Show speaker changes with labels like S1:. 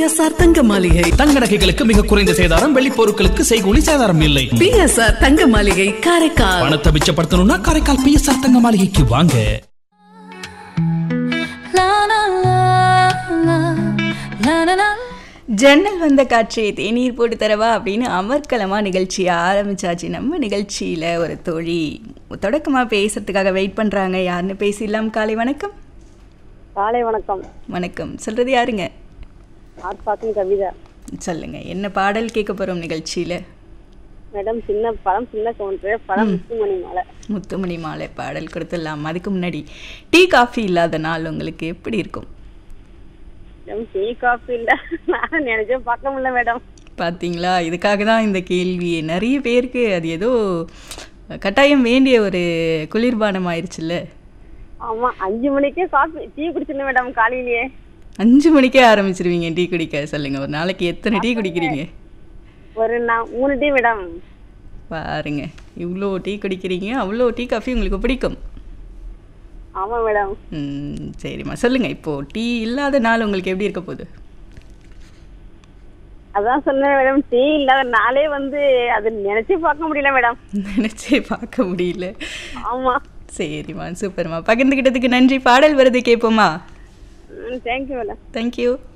S1: PSR தங்க மாளிகை
S2: தங்க நகைகளுக்கு மிக குறைந்த சேதாரம் வெள்ளி பொருட்களுக்கு செய்கூலி சேதாரம் இல்லை
S1: பிஎஸ்ஆர் தங்க மாளிகை காரைக்கால்
S2: பணத்தை மிச்சப்படுத்தணும்னா காரைக்கால் பிஎஸ்ஆர் தங்க மாளிகைக்கு வாங்க
S3: ஜன்னல் வந்த காற்றே தேநீர் போட்டு தரவா அப்படின்னு அமர்க்கலமா நிகழ்ச்சியை ஆரம்பிச்சாச்சு நம்ம நிகழ்ச்சியில ஒரு தோழி தொடக்கமா பேசுறதுக்காக வெயிட் பண்றாங்க யாருன்னு பேசிடலாம் காலை வணக்கம்
S4: காலை வணக்கம்
S3: வணக்கம் சொல்றது யாருங்க
S4: ஆர்ப்பாக்கம் கவிதா
S3: சொல்லுங்க என்ன பாடல் கேட்க போறோம் நிகழ்ச்சியில
S4: மேடம் சின்ன படம் சின்ன கவுண்டர் படம் முத்துமணி மாலை
S3: முத்துமணி மாலை பாடல் கொடுத்துடலாம் அதுக்கு முன்னாடி டீ காஃபி இல்லாத நாள் உங்களுக்கு எப்படி இருக்கும்
S4: மேடம் டீ காஃபி இல்ல நான் நினைச்சே பார்க்க முடியல மேடம்
S3: பார்த்தீங்களா இதுக்காக தான் இந்த கேள்வி நிறைய பேருக்கு அது ஏதோ கட்டாயம் வேண்டிய ஒரு குளிர்பானம் ஆயிடுச்சுல்ல
S4: ஆமா அஞ்சு மணிக்கே காஃபி டீ குடிச்சிருந்தேன் மேடம் காலையிலேயே
S3: அஞ்சு மணிக்கே ஆரம்பிச்சிருவீங்க டீ குடிக்க சொல்லுங்க ஒரு நாளைக்கு எத்தனை டீ குடிக்கிறீங்க
S4: ஒரு நான் மூணு டீ மேடம்
S3: பாருங்க இவ்வளோ டீ குடிக்கிறீங்க அவ்வளோ டீ காஃபி உங்களுக்கு பிடிக்கும்
S4: ஆமா மேடம்
S3: ம், சரிம்மா சொல்லுங்க இப்போ டீ இல்லாத நாள் உங்களுக்கு எப்படி இருக்க போகுது
S4: அதான் சொன்னேன் மேடம் டீ இல்லாத நாளே வந்து அது நினைச்சே பார்க்க முடியல மேடம்
S3: நினைச்சே பார்க்க முடியல
S4: ஆமா
S3: சரிம்மா சூப்பர்மா பகிர்ந்துக்கிட்டதுக்கு நன்றி பாடல் வருது கேட்போமா
S4: தேங்க்யூ மேடம்
S3: தேங்க்யூ